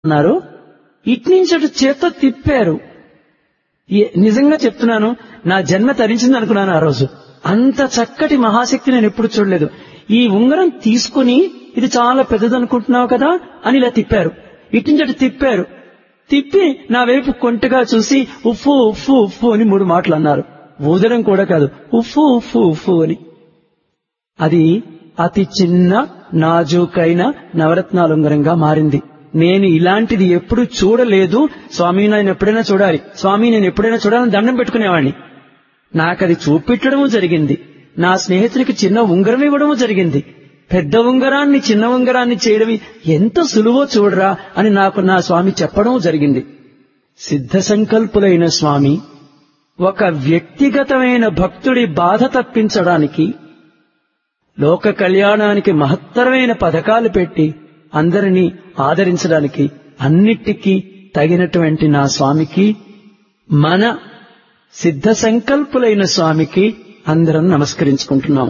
అన్నారు ఇట్నుంచి అటు చేత్తో తిప్పారు ఏ- నిజంగా చెప్తున్నాను నా జన్మ తరించింది అనుకున్నాను ఆ రోజు అంత చక్కటి మహాశక్తి నేను ఎప్పుడు చూడలేదు ఈ ఉంగరం తీసుకుని ఇది చాలా పెద్దదనుకుంటున్నావు కదా అని ఇలా తిప్పారు ఇట్నుంచి అటు తిప్పారు తిప్పి నా వైపు కొంటగా చూసి ఉఫ్ఫు ఉఫ్ఫు ఉఫ్ఫు అని మూడు మాటలు అన్నారు ఊదడం కూడా కాదు ఉఫ్ఫు ఉఫ్ఫు ఉఫ్ఫు అని అది అతి చిన్న నాజూకైన నవరత్నాల ఉంగరంగా మారింది నేను ఇలాంటిది ఎప్పుడు చూడలేదు స్వామి నేను ఎప్పుడైనా చూడాలి స్వామి నేను ఎప్పుడైనా చూడాలని దండం పెట్టుకునేవాడిని నాకది చూపెట్టడము జరిగింది నా స్నేహితునికి చిన్న ఉంగరం ఇవ్వడము జరిగింది పెద్ద ఉంగరాన్ని చిన్న ఉంగరాన్ని చేయడం ఎంత సులువో చూడరా అని నాకు నా స్వామి చెప్పడం జరిగింది సిద్ధ సంకల్పులైన స్వామి ఒక వ్యక్తిగతమైన భక్తుడి బాధ తప్పించడానికి లోక కళ్యాణానికి మహత్తరమైన పథకాలు పెట్టి అందరినీ ఆదరించడానికి అన్నిటికీ తగినటువంటి నా స్వామికి మన సిద్ధ సంకల్పులైన స్వామికి అందరం నమస్కరించుకుంటున్నాం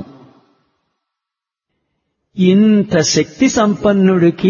ఇంత శక్తి సంపన్నుడికి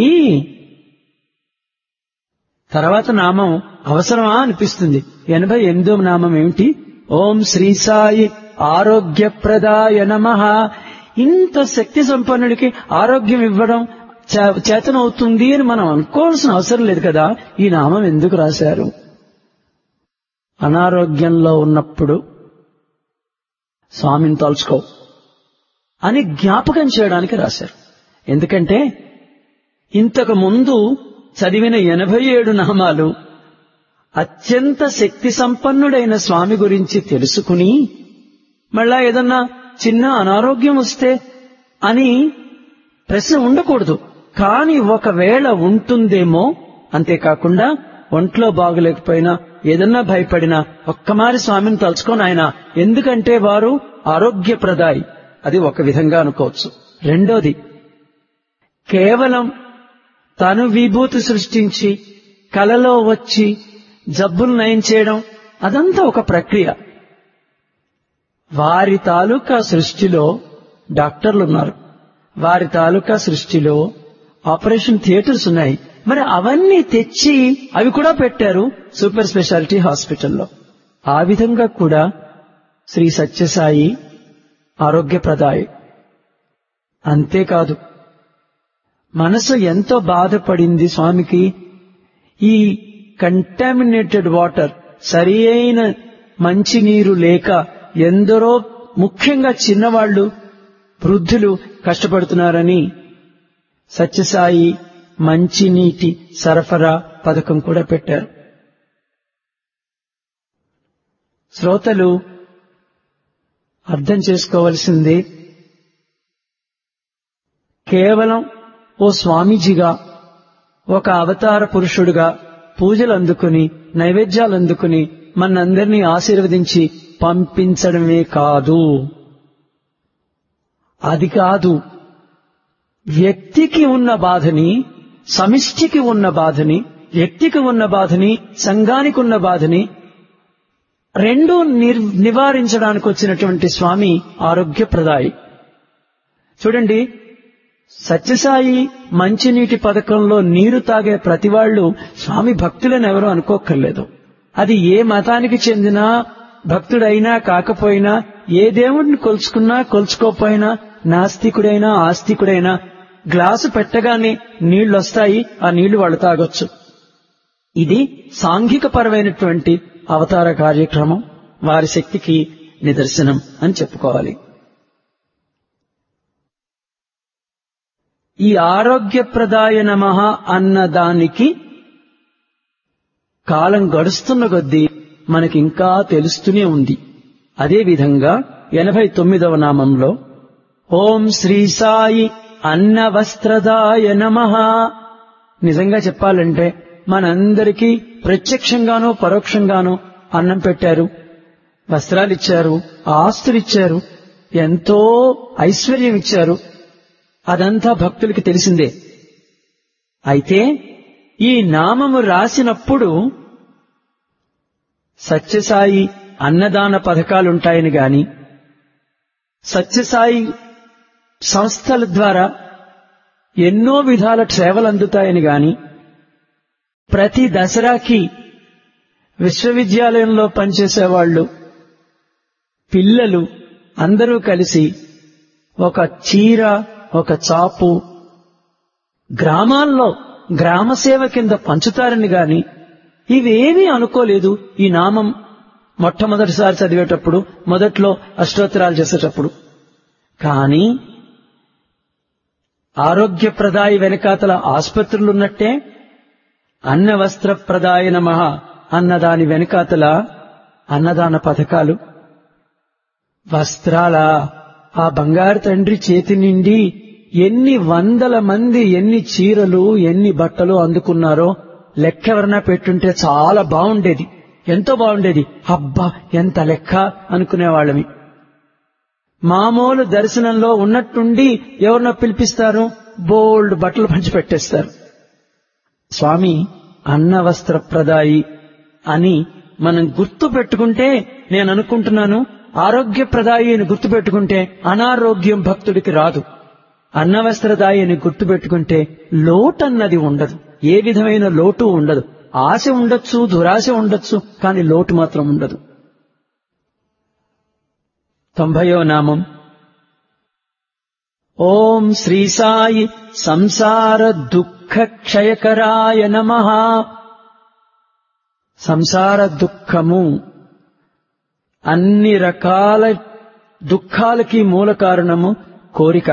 తర్వాత నామం అవసరమా అనిపిస్తుంది ఎనభై ఎనిమిదో నామం ఏమిటి ఓం శ్రీ సాయి ఆరోగ్యప్రదాయ నమ ఇంత శక్తి సంపన్నుడికి ఆరోగ్యం ఇవ్వడం చే- చేతనవుతుంది అని మనం అనుకోవాల్సిన అవసరం లేదు కదా ఈ నామం ఎందుకు రాశారు అనారోగ్యంలో ఉన్నప్పుడు స్వామిని తలుచుకో అని జ్ఞాపకం చేయడానికి రాశారు ఎందుకంటే ఇంతకు ముందు చదివిన ఎనభై ఏడు నామాలు అత్యంత శక్తి సంపన్నుడైన స్వామి గురించి తెలుసుకుని మళ్ళా ఏదన్నా చిన్న అనారోగ్యం వస్తే అని ప్రశ్న ఉండకూడదు కానీ ఒకవేళ ఉంటుందేమో అంతేకాకుండా ఒంట్లో బాగలేకపోయినా ఏదన్నా భయపడినా ఒక్కమారి స్వామిని తలుచుకొని ఆయన ఎందుకంటే వారు ఆరోగ్యప్రదాయి అది ఒక విధంగా అనుకోవచ్చు రెండోది కేవలం తను విభూతి సృష్టించి కలలో వచ్చి జబ్బులు నయం చేయడం అదంతా ఒక ప్రక్రియ వారి తాలూకా సృష్టిలో డాక్టర్లు ఉన్నారు వారి తాలూకా సృష్టిలో ఆపరేషన్ థియేటర్స్ ఉన్నాయి మరి అవన్నీ తెచ్చి అవి కూడా పెట్టారు సూపర్ స్పెషాలిటీ హాస్పిటల్లో ఆ విధంగా కూడా శ్రీ సత్యసాయి ఆరోగ్యప్రదాయి అంతేకాదు మనసు ఎంతో బాధపడింది స్వామికి ఈ కంటామినేటెడ్ వాటర్ సరి అయిన మంచినీరు లేక ఎందరో ముఖ్యంగా చిన్నవాళ్లు వృద్ధులు కష్టపడుతున్నారని సత్యసాయి మంచినీటి సరఫరా పథకం కూడా పెట్టారు శ్రోతలు అర్థం చేసుకోవలసింది కేవలం ఓ స్వామీజీగా ఒక అవతార పురుషుడుగా పూజలు అందుకుని నైవేద్యాలు అందుకుని మనందరినీ ఆశీర్వదించి పంపించడమే కాదు అది కాదు వ్యక్తికి ఉన్న బాధని సమిష్టికి ఉన్న బాధని వ్యక్తికి ఉన్న బాధని సంఘానికి ఉన్న బాధని రెండు నిర్- నివారించడానికి వచ్చినటువంటి స్వామి ఆరోగ్యప్రదాయి చూడండి సత్యసాయి మంచినీటి పథకంలో నీరు తాగే ప్రతి వాళ్ళు స్వామి భక్తులని ఎవరో అనుకోక్కర్లేదు అది ఏ మతానికి చెందిన భక్తుడైనా కాకపోయినా ఏ దేవుడిని కొలుచుకున్నా కొలుచుకోకపోయినా నాస్తికుడైనా ఆస్తికుడైనా గ్లాసు పెట్టగానే నీళ్లొస్తాయి ఆ నీళ్లు వాళ్ళు తాగొచ్చు ఇది సాంఘిక పరమైనటువంటి అవతార కార్యక్రమం వారి శక్తికి నిదర్శనం అని చెప్పుకోవాలి ఈ ఆరోగ్యప్రదాయ నమః అన్న దానికి కాలం గడుస్తున్న కొద్దీ మనకి ఇంకా తెలుస్తూనే ఉంది అదే విధంగా ఎనభై తొమ్మిదవ నామంలో ఓం శ్రీ సాయి అన్న వస్త్రదాయ నమః నిజంగా చెప్పాలంటే మనందరికీ ప్రత్యక్షంగానో పరోక్షంగానో అన్నం పెట్టారు వస్త్రాలిచ్చారు ఆస్తులిచ్చారు ఎంతో ఐశ్వర్యం ఇచ్చారు అదంతా భక్తులకి తెలిసిందే అయితే ఈ నామము రాసినప్పుడు సత్యసాయి అన్నదాన పథకాలుంటాయని గాని సత్యసాయి సంస్థల ద్వారా ఎన్నో విధాల సేవలు అందుతాయని గాని ప్రతి దసరాకి విశ్వవిద్యాలయంలో పనిచేసేవాళ్ళు పిల్లలు అందరూ కలిసి ఒక చీర ఒక చాపు గ్రామాల్లో గ్రామసేవ కింద పంచుతారని గాని ఇవేమీ అనుకోలేదు ఈ నామం మొట్టమొదటిసారి చదివేటప్పుడు మొదట్లో అష్టోత్తరాలు చేసేటప్పుడు కానీ ఆరోగ్యప్రదాయి వెనకాతల ఆసుపత్రులున్నట్టే అన్న వస్త్ర ప్రదాయ నమః అన్నదాని వెనకాతల అన్నదాన పథకాలు వస్త్రాల ఆ బంగారు తండ్రి చేతి నిండి ఎన్ని వందల మంది ఎన్ని చీరలు ఎన్ని బట్టలు అందుకున్నారో లెక్కెవరన్నా పెట్టుంటే చాలా బాగుండేది ఎంతో బాగుండేది అబ్బా ఎంత లెక్క అనుకునేవాళ్ళమి మామూలు దర్శనంలో ఉన్నట్టుండి ఎవరినో పిలిపిస్తారు బోల్డ్ బట్టలు పంచి పెట్టేస్తారు స్వామి అన్న వస్త్ర ప్రదాయి అని మనం గుర్తు పెట్టుకుంటే నేను అనుకుంటున్నాను ఆరోగ్య ప్రదాయి అని గుర్తు పెట్టుకుంటే అనారోగ్యం భక్తుడికి రాదు అన్నవస్త్రదాయి అని గుర్తు పెట్టుకుంటే లోటన్నది ఉండదు ఏ విధమైన లోటు ఉండదు ఆశ ఉండొచ్చు దురాశ ఉండొచ్చు కానీ లోటు మాత్రం ఉండదు తొంభయో నామం ఓం శ్రీ సాయి సంసార దుఃఖ క్షయకరాయ నమ సంసార దుఃఖము అన్ని రకాల దుఃఖాలకి మూల కారణము కోరిక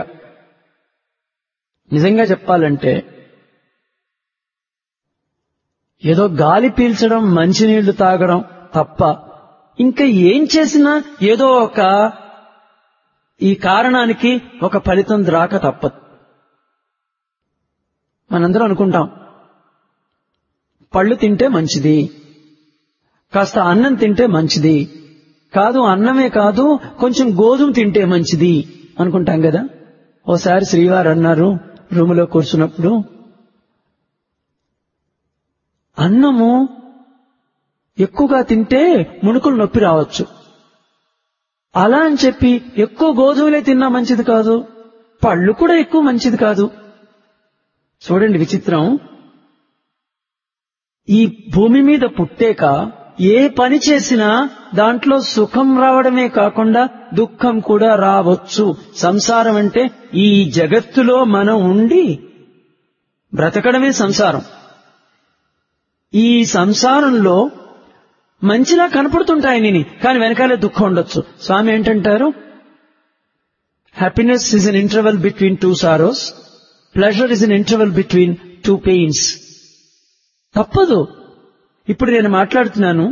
నిజంగా చెప్పాలంటే ఏదో గాలి పీల్చడం మంచినీళ్లు తాగడం తప్ప ఇంకా ఏం చేసినా ఏదో ఒక ఈ కారణానికి ఒక ఫలితం రాక తప్పదు మనందరం అనుకుంటాం పళ్ళు తింటే మంచిది కాస్త అన్నం తింటే మంచిది కాదు అన్నమే కాదు కొంచెం గోధుమ తింటే మంచిది అనుకుంటాం కదా ఓసారి శ్రీవారు అన్నారు రూములో కూర్చున్నప్పుడు అన్నము ఎక్కువగా తింటే మునుకులు నొప్పి రావచ్చు అలా అని చెప్పి ఎక్కువ గోధుమలే తిన్నా మంచిది కాదు పళ్ళు కూడా ఎక్కువ మంచిది కాదు చూడండి విచిత్రం ఈ భూమి మీద పుట్టాక ఏ పని చేసినా దాంట్లో సుఖం రావడమే కాకుండా దుఃఖం కూడా రావచ్చు సంసారం అంటే ఈ జగత్తులో మనం ఉండి బ్రతకడమే సంసారం ఈ సంసారంలో మంచిలా కనపడుతుంటాయి నేను కానీ వెనకాలే దుఃఖం ఉండొచ్చు స్వామి ఏంటంటారు happiness is an interval between two sorrows pleasure is an interval between two pains తప్పదు ఇప్పుడు నేను మాట్లాడుతున్నాను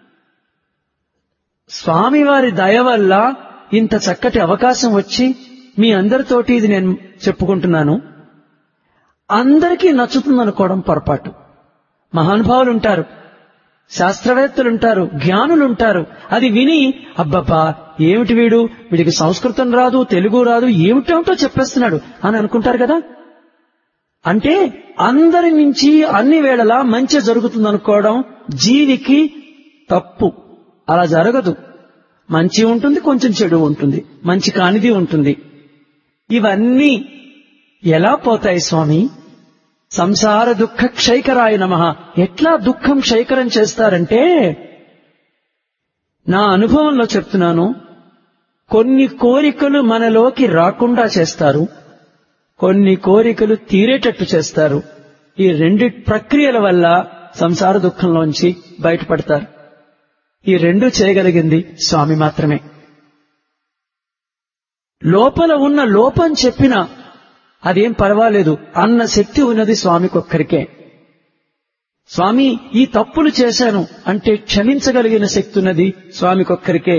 స్వామివారి దయ వల్ల ఇంత చక్కటి అవకాశం వచ్చి మీ అందరితోటి ఇది నేను చెప్పుకుంటున్నాను అందరికీ నచ్చుతుందనుకోవడం పొరపాటు మహానుభావులు ఉంటారు శాస్త్రవేత్తలుంటారు జ్ఞానులుంటారు అది విని అబ్బబ్బా ఏమిటి వీడు వీడికి సంస్కృతం రాదు తెలుగు రాదు ఏమిటేమిటో చెప్పేస్తున్నాడు అని అనుకుంటారు కదా అంటే అందరి నుంచి అన్ని వేళలా మంచి జరుగుతుందనుకోవడం జీవికి తప్పు అలా జరగదు మంచి ఉంటుంది కొంచెం చెడు ఉంటుంది మంచి కానిది ఉంటుంది ఇవన్నీ ఎలా పోతాయి స్వామి సంసార దుఃఖ క్షైకరాయ నమ ఎట్లా దుఃఖం క్షైకరం చేస్తారంటే నా అనుభవంలో చెప్తున్నాను కొన్ని కోరికలు మనలోకి రాకుండా చేస్తారు కొన్ని కోరికలు తీరేటట్టు చేస్తారు ఈ రెండు ప్రక్రియల వల్ల సంసార దుఃఖంలోంచి బయటపడతారు ఈ రెండు చేయగలిగింది స్వామి మాత్రమే లోపల ఉన్న లోపం చెప్పిన అదేం పర్వాలేదు అన్న శక్తి ఉన్నది స్వామికొక్కరికే స్వామి ఈ తప్పులు చేశాను అంటే క్షమించగలిగిన శక్తి ఉన్నది స్వామికొక్కరికే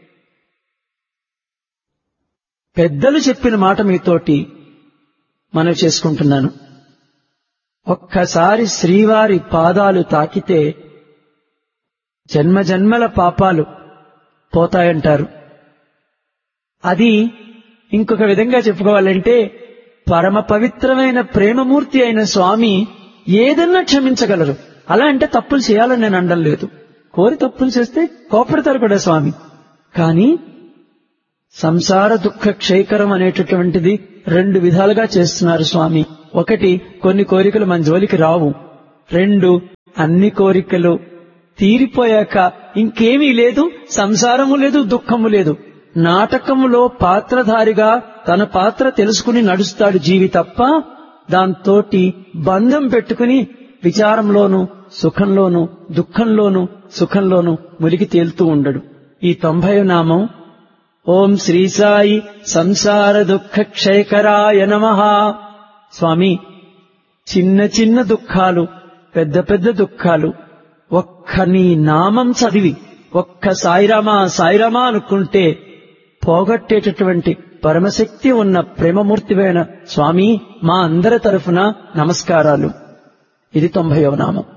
పెద్దలు చెప్పిన మాట మీతోటి మనవి చేసుకుంటున్నాను ఒక్కసారి శ్రీవారి పాదాలు తాకితే జన్మ జన్మల పాపాలు పోతాయంటారు అది ఇంకొక విధంగా చెప్పుకోవాలంటే పరమ పవిత్రమైన ప్రేమమూర్తి అయిన స్వామి ఏదన్నా క్షమించగలరు అలా అంటే తప్పులు చేయాలని నేను అండం లేదు కోరి తప్పులు చేస్తే కోపడతారు కూడా స్వామి కానీ సంసార దుఃఖ క్షయకరం అనేటటువంటిది రెండు విధాలుగా చేస్తున్నారు స్వామి ఒకటి కొన్ని కోరికలు మన జోలికి రావు రెండు అన్ని కోరికలు తీరిపోయాక ఇంకేమీ లేదు సంసారము లేదు దుఃఖము లేదు నాటకములో పాత్రధారిగా తన పాత్ర తెలుసుకుని నడుస్తాడు జీవి తప్ప దాంతోటి బంధం పెట్టుకుని విచారంలోను సుఖంలోను దుఃఖంలోను సుఖంలోను ములిగి తేలుతూ ఉండడు ఈ తొంభై నామం ఓం శ్రీ సాయి సంసార దుఃఖ క్షయకరాయ నమః స్వామి చిన్న చిన్న దుఃఖాలు పెద్ద పెద్ద దుఃఖాలు ఒక్క నీ నామం చదివి ఒక్క సాయిరామా సాయిరామా అనుకుంటే పోగొట్టేటటువంటి పరమశక్తి ఉన్న ప్రేమమూర్తివైన స్వామి మా అందరి తరఫున నమస్కారాలు ఇది తొంభైవ నామం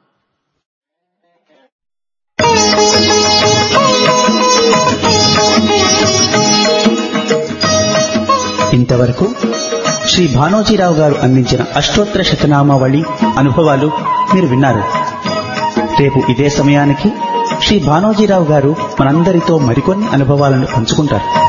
ఇంతవరకు శ్రీ భానోజీరావు గారు అందించిన అష్టోత్తర శతనామావళి అనుభవాలు మీరు విన్నారు రేపు ఇదే సమయానికి శ్రీ భానోజీరావు గారు మనందరితో మరికొన్ని అనుభవాలను పంచుకుంటారు